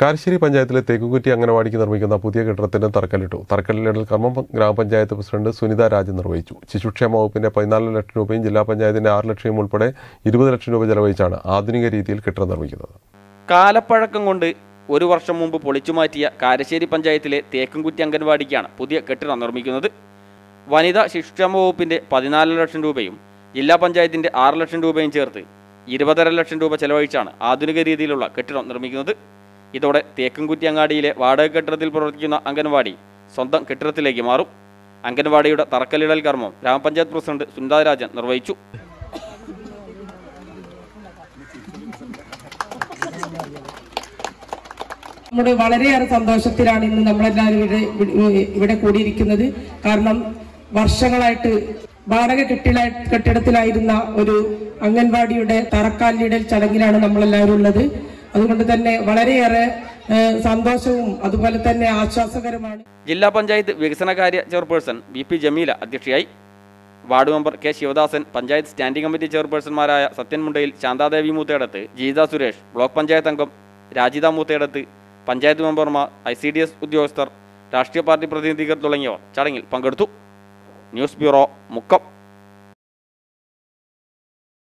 കാരശ്ശേരി പഞ്ചായത്തിലെ തേക്കുകുറ്റി അംഗനവാടിക്ക് നിർമ്മിക്കുന്ന പുതിയ കെട്ടിടത്തിന് തറക്കല്ലിട്ടു തറക്കല്ലിടൽ കർമ്മം ഗ്രാമപഞ്ചായത്ത് പ്രസിഡന്റ് സുനിത രാജൻ നിർവഹിച്ചു ശിശുക്ഷേമ വകുപ്പിന്റെ പതിനാല് ലക്ഷം രൂപയും ജില്ലാ പഞ്ചായത്തിന്റെ ആറ് ലക്ഷവും ഉൾപ്പെടെ ഇരുപത് ലക്ഷം രൂപ ചെലവഴിച്ചാണ് ആധുനിക രീതിയിൽ കെട്ടിടം നിർമ്മിക്കുന്നത് കാലപ്പഴക്കം കൊണ്ട് ഒരു വർഷം മുമ്പ് പൊളിച്ചുമാറ്റിയ കാരശ്ശേരി പഞ്ചായത്തിലെ തേക്കൻകുറ്റി അംഗൻവാടിക്കാണ് പുതിയ കെട്ടിടം നിർമ്മിക്കുന്നത് വനിതാ ശിശുക്ഷേമ വകുപ്പിന്റെ പതിനാല് ലക്ഷം രൂപയും ജില്ലാ പഞ്ചായത്തിന്റെ ആറ് ലക്ഷം രൂപയും ചേർത്ത് ഇരുപതര ലക്ഷം രൂപ ചെലവഴിച്ചാണ് ആധുനിക രീതിയിലുള്ള കെട്ടിടം നിർമ്മിക്കുന്നത് ഇതോടെ തേക്കൻകുറ്റി അങ്ങാടിയിലെ വാടക കെട്ടിടത്തിൽ പ്രവർത്തിക്കുന്ന അംഗൻവാടി സ്വന്തം കെട്ടിടത്തിലേക്ക് മാറും അംഗൻവാടിയുടെ തറക്കല്ലിടൽ കർമ്മം ഗ്രാമപഞ്ചായത്ത് പ്രസിഡന്റ് സുനിതാരാജൻ നിർവഹിച്ചു നമ്മുടെ വളരെയേറെ സന്തോഷത്തിലാണ് ഇന്ന് നമ്മളെല്ലാവരും ഇവിടെ ഇവിടെ- ഇവിടെ കൂടിയിരിക്കുന്നത് കാരണം വർഷങ്ങളായിട്ട് വാടക കെട്ടിട കെട്ടിടത്തിലായിരുന്ന ഒരു അംഗൻവാടിയുടെ തറക്കാലിടൽ ചടങ്ങിലാണ് നമ്മളെല്ലാവരും ഉള്ളത് അതുകൊണ്ട് തന്നെ വളരെയേറെ ഏഹ്, സന്തോഷവും അതുപോലെ തന്നെ ആശ്വാസകരമാണ് ജില്ലാ പഞ്ചായത്ത് വികസനകാര്യ ചെയർപേഴ്സൺ വി പി ജമീല അധ്യക്ഷയായി ward member K Sivadasan panchayat standing committee ചെയർപേഴ്സൺമാരായ സത്യൻ മുണ്ടയിൽ ശാന്താദേവി മൂത്തേടത്ത് ജീത സുരേഷ് ബ്ലോക്ക് പഞ്ചായത്ത് അംഗം രാജിത മൂത്തേടത്ത് പഞ്ചായത്ത് മെമ്പർമാർ ഐ സി ഡി എസ് ഉദ്യോഗസ്ഥർ രാഷ്ട്രീയ പാർട്ടി പ്രതിനിധികൾ തുടങ്ങിയവർ ചടങ്ങിൽ പങ്കെടുത്തു ന്യൂസ് ബ്യൂറോ മുക്കം